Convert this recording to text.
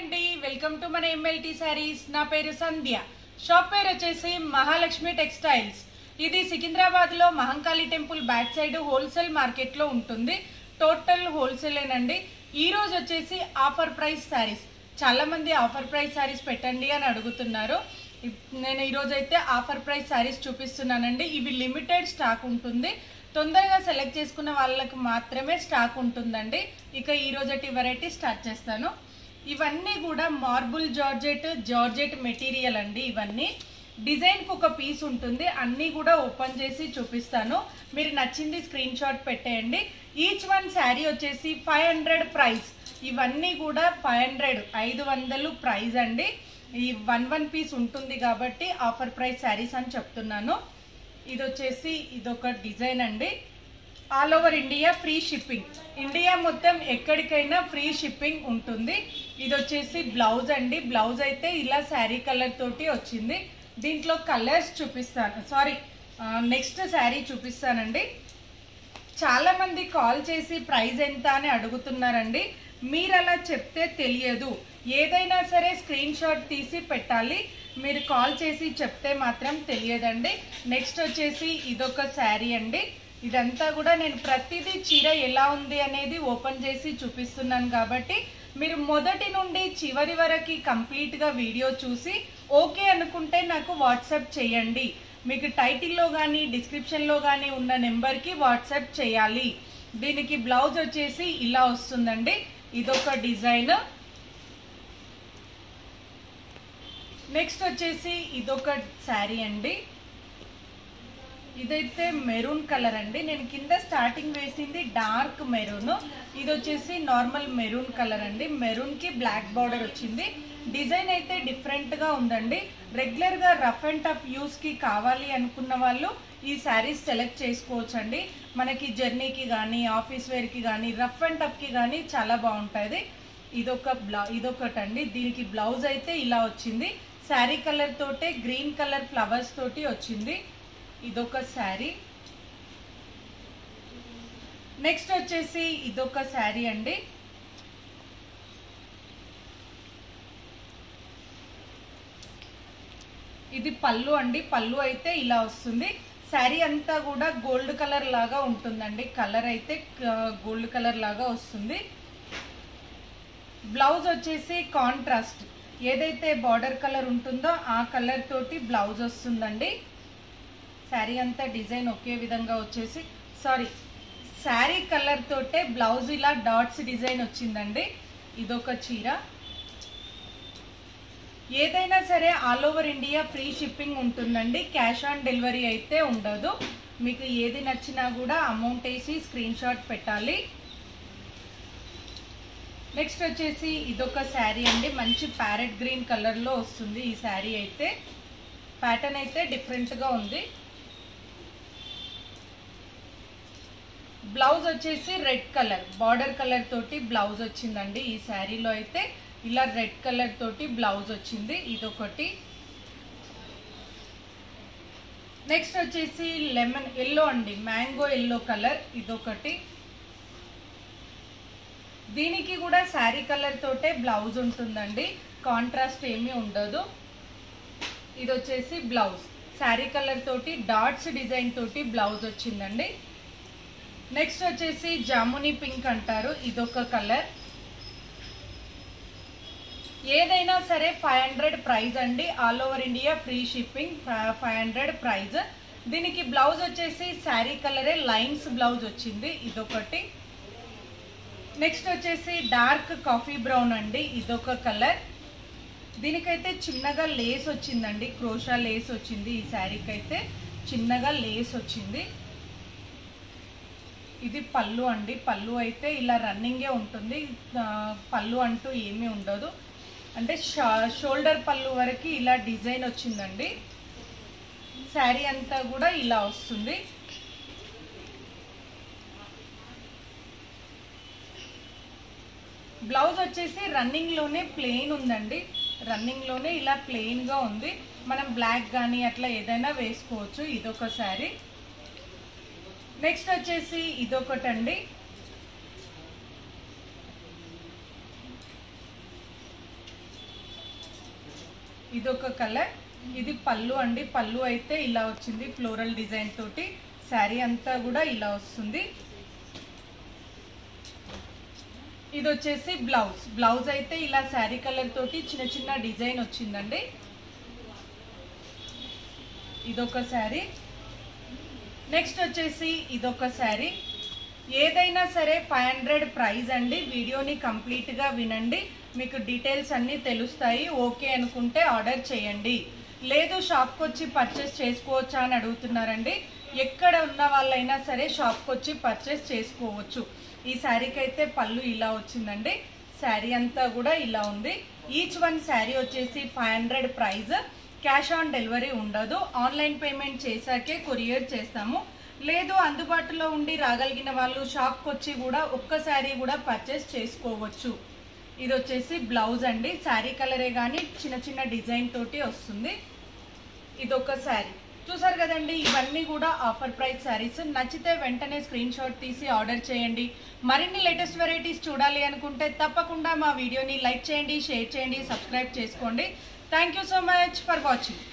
అండి welcome to మన MLT saris నా పేరు సంధ్య షాప్ పేరు వచ్చేసి మహాలక్ష్మి టెక్స్టైల్స్ ఇది సికింద్రాబాద్ లో Mahankali temple back side wholesale market లో ఉంటుంది టోటల్ హోల్సేలేనండి ఈ రోజు వచ్చేసి ఆఫర్ ప్రైస్ శారీస్ చాలా మంది ఆఫర్ ప్రైస్ శారీస్ పెట్టండి అని అడుగుతున్నారు ఇప్- నేను ఈ రోజు అయితే ఆఫర్ ప్రైస్ శారీస్ చూపిస్తున్నానండి ఇవి లిమిటెడ్ స్టాక్ ఉంటుంది తొందరగా సెలెక్ట్ చేసుకున్న వాళ్ళకి మాత్రమే స్టాక్ ఉంటుందండి ఇక ఈ రోజటి వెరైటీ స్టార్ట్ చేస్తాను ఇవన్నీ కూడా మార్బుల్ జార్జెట్ జార్జెట్ మెటీరియల్ అండి ఇవన్నీ డిజైన్కి ఒక పీస్ ఉంటుంది అన్నీ కూడా ఓపెన్ చేసి చూపిస్తాను మీరు నచ్చింది స్క్రీన్ షాట్ పెట్టేయండి ఈచ్ వన్ శారీ వచ్చేసి ఫైవ్ హండ్రెడ్ ప్రైస్ ఇవన్నీ కూడా ఫైవ్ హండ్రెడ్ ఐదు వందలు ప్రైస్ అండి ఈ వన్ వన్ పీస్ ఉంటుంది కాబట్టి ఆఫర్ ప్రైస్ శారీస్ అని చెప్తున్నాను ఇది వచ్చేసి ఇదొక డిజైన్ అండి all over India free shipping India మొత్తం ఎక్కడికైనా ఫ్రీ షిప్పింగ్ ఉంటుంది ఇది వచ్చేసి బ్లౌజ్ అండి బ్లౌజ్ అయితే ఇలా శారీ కలర్ తోటి వచ్చింది దీంట్లో కలర్స్ చూపిస్తాను సారీ నెక్స్ట్ శారీ చూపిస్తానండి చాలా మంది కాల్ చేసి ప్రైస్ ఎంత అని అడుగుతున్నారండి మీరు అలా చెప్తే తెలియదు ఏదైనా సరే స్క్రీన్ షాట్ తీసి పెట్టాలి మీరు కాల్ చేసి చెప్తే మాత్రం తెలియదండి నెక్స్ట్ వచ్చేసి ఇదొక శారీ అండి ఇదంతా కూడా నేను ప్రతిదీ చీర ఎలా ఉంది అనేది ఓపెన్ చేసి చూపిస్తున్నాను కాబట్టి మీరు మొదటి నుండి చివరి వరకు కంప్లీట్గా వీడియో చూసి ఓకే అనుకుంటే నాకు వాట్సాప్ చేయండి మీకు టైటిల్లో కానీ డిస్క్రిప్షన్లో కానీ ఉన్న నెంబర్కి వాట్సాప్ చేయాలి దీనికి బ్లౌజ్ వచ్చేసి ఇలా వస్తుందండి ఇదొక డిజైన్ నెక్స్ట్ వచ్చేసి ఇదొక శారీ అండి ఇదైతే మెరూన్ కలర్ అండి నేను కింద స్టార్టింగ్ వేసింది డార్క్ మెరూన్ ఇది వచ్చేసి నార్మల్ మెరూన్ కలర్ అండి మెరూన్ కి బ్లాక్ బార్డర్ వచ్చింది డిజైన్ అయితే డిఫరెంట్ గా ఉందండి రెగ్యులర్ గా రఫ్ అండ్ టఫ్ యూస్ కి కావాలి అనుకున్న వాళ్ళు ఈ శారీస్ సెలెక్ట్ చేసుకోవచ్చు అండి మనకి జర్నీకి కానీ ఆఫీస్ వేర్ కి కానీ రఫ్ అండ్ టఫ్ కి కానీ చాలా బాగుంటుంది ఇదొక బ్లౌ ఇదొకటండి దీనికి బ్లౌజ్ అయితే ఇలా వచ్చింది శారీ కలర్ తోటే గ్రీన్ కలర్ ఫ్లవర్స్ తోటి వచ్చింది ఇదొక శారీ నెక్స్ట్ వచ్చేసి ఇదొక శారీ అండి ఇది పళ్ళు అండి పళ్ళు అయితే ఇలా వస్తుంది శారీ అంతా కూడా గోల్డ్ కలర్ లాగా ఉంటుందండి కలర్ అయితే గోల్డ్ కలర్ లాగా వస్తుంది బ్లౌజ్ వచ్చేసి కాంట్రాస్ట్ ఏదైతే బార్డర్ కలర్ ఉంటుందో ఆ కలర్ తోటి బ్లౌజ్ వస్తుందండి శారీ అంతా డిజైన్ ఒకే విధంగా వచ్చేసి సారీ శారీ కలర్ తోటే బ్లౌజ్ ఇలా డాట్స్ డిజైన్ వచ్చిందండి ఇదొక చీర ఏదైనా సరే all over India free shipping ఉంటుందండి క్యాష్ ఆన్ డెలివరీ అయితే ఉండదు మీకు ఏది నచ్చినా కూడా అమౌంట్ వేసి స్క్రీన్ షాట్ పెట్టాలి నెక్స్ట్ వచ్చేసి ఇదొక శారీ అండి మంచి ప్యారెట్ గ్రీన్ కలర్లో వస్తుంది ఈ శారీ అయితే ప్యాటర్న్ అయితే డిఫరెంట్గా ఉంది బ్లౌజ్ వచ్చేసి రెడ్ కలర్ బార్డర్ కలర్ తోటి బ్లౌజ్ వచ్చిందండి ఈ శారీలో అయితే ఇలా రెడ్ కలర్ తోటి బ్లౌజ్ వచ్చింది ఇదొకటి నెక్స్ట్ వచ్చేసి లెమన్ ఎల్లో అండి మ్యాంగో ఎల్లో కలర్ ఇదొకటి దీనికి కూడా శారీ కలర్ తోటే బ్లౌజ్ ఉంటుందండి కాంట్రాస్ట్ ఏమీ ఉండదు ఇది వచ్చేసి బ్లౌజ్ శారీ కలర్ తోటి డాట్స్ డిజైన్ తోటి బ్లౌజ్ వచ్చిందండి నెక్స్ట్ వచ్చేసి జాముని పింక్ అంటారు ఇదొక కలర్ ఏదైనా సరే ఫైవ్ హండ్రెడ్ ప్రైజ్ అండి all over India free shipping five hundred prize దీనికి బ్లౌజ్ వచ్చేసి శారీ కలరే లైన్స్ బ్లౌజ్ వచ్చింది ఇదొకటి నెక్స్ట్ వచ్చేసి డార్క్ కాఫీ బ్రౌన్ అండి ఇదొక కలర్ దీనికైతే చిన్నగా లేస్ వచ్చిందండి క్రోషా లేస్ వచ్చింది ఈ శారీకి అయితే చిన్నగా లేస్ వచ్చింది ఇది పళ్ళు అండి పళ్ళు అయితే ఇలా రన్నింగే ఉంటుంది ఆ, పళ్ళు అంటూ ఏమీ ఉండదు అంటే షోల్డర్ పళ్ళు వరకు ఇలా డిజైన్ వచ్చిందండి శారీ అంతా కూడా ఇలా వస్తుంది బ్లౌజ్ వచ్చేసి రన్నింగ్ లోనే ప్లెయిన్ ఉందండి రన్నింగ్ లోనే ఇలా ప్లెయిన్ గా ఉంది మనం బ్లాక్ కానీ అట్లా ఏదైనా వేసుకోవచ్చు ఇదొక శారీ నెక్స్ట్ వచ్చేసి ఇదొకటండి ఇది ఒక కలర్ ఇది పళ్ళు అండి పళ్ళు అయితే ఇలా వచ్చింది ఫ్లోరల్ డిజైన్ తోటి శారీ అంతా కూడా ఇలా వస్తుంది ఇది వచ్చేసి బ్లౌజ్ బ్లౌజ్ అయితే ఇలా శారీ కలర్ తోటి చిన్న చిన్న డిజైన్ వచ్చిందండి ఇదొక శారీ నెక్స్ట్ వచ్చేసి ఇదొక శారీ ఏదైనా సరే ఫైవ్ హండ్రెడ్ ప్రైస్ అండి వీడియోని కంప్లీట్గా వినండి మీకు డీటెయిల్స్ అన్నీ తెలుస్తాయి ఓకే అనుకుంటే ఆర్డర్ చేయండి లేదు షాప్కి వచ్చి పర్చేస్ చేసుకోవచ్చా అని అడుగుతున్నారండి ఎక్కడ ఉన్న వాళ్ళైనా సరే షాప్కి వచ్చి పర్చేస్ చేసుకోవచ్చు ఈ శారీకి అయితే పళ్ళు ఇలా వచ్చిందండి శారీ అంతా కూడా ఇలా ఉంది ఈచ్ వన్ శారీ వచ్చేసి five hundred price cash on delivery ఉండదు ఆన్లైన్ పేమెంట్ చేశాకే కొరియర్ చేస్తాము లేదు అందుబాటులో ఉండి రాగలిగిన వాళ్ళు షాప్కి వచ్చి కూడా ఒక్క శారీ కూడా పర్చేస్ చేసుకోవచ్చు ఇది వచ్చేసి బ్లౌజ్ అండి శారీ కలరే కానీ చిన్న చిన్న డిజైన్ తోటి వస్తుంది ఇది ఒక శారీ చూసారు కదండి ఇవన్నీ కూడా ఆఫర్ ప్రైస్ శారీస్ నచ్చితే వెంటనే స్క్రీన్ షాట్ తీసి ఆర్డర్ చేయండి మరిన్ని లేటెస్ట్ వెరైటీస్ చూడాలి అనుకుంటే తప్పకుండా మా వీడియోని లైక్ చేయండి షేర్ చేయండి సబ్స్క్రైబ్ చేసుకోండి thank you so much for watching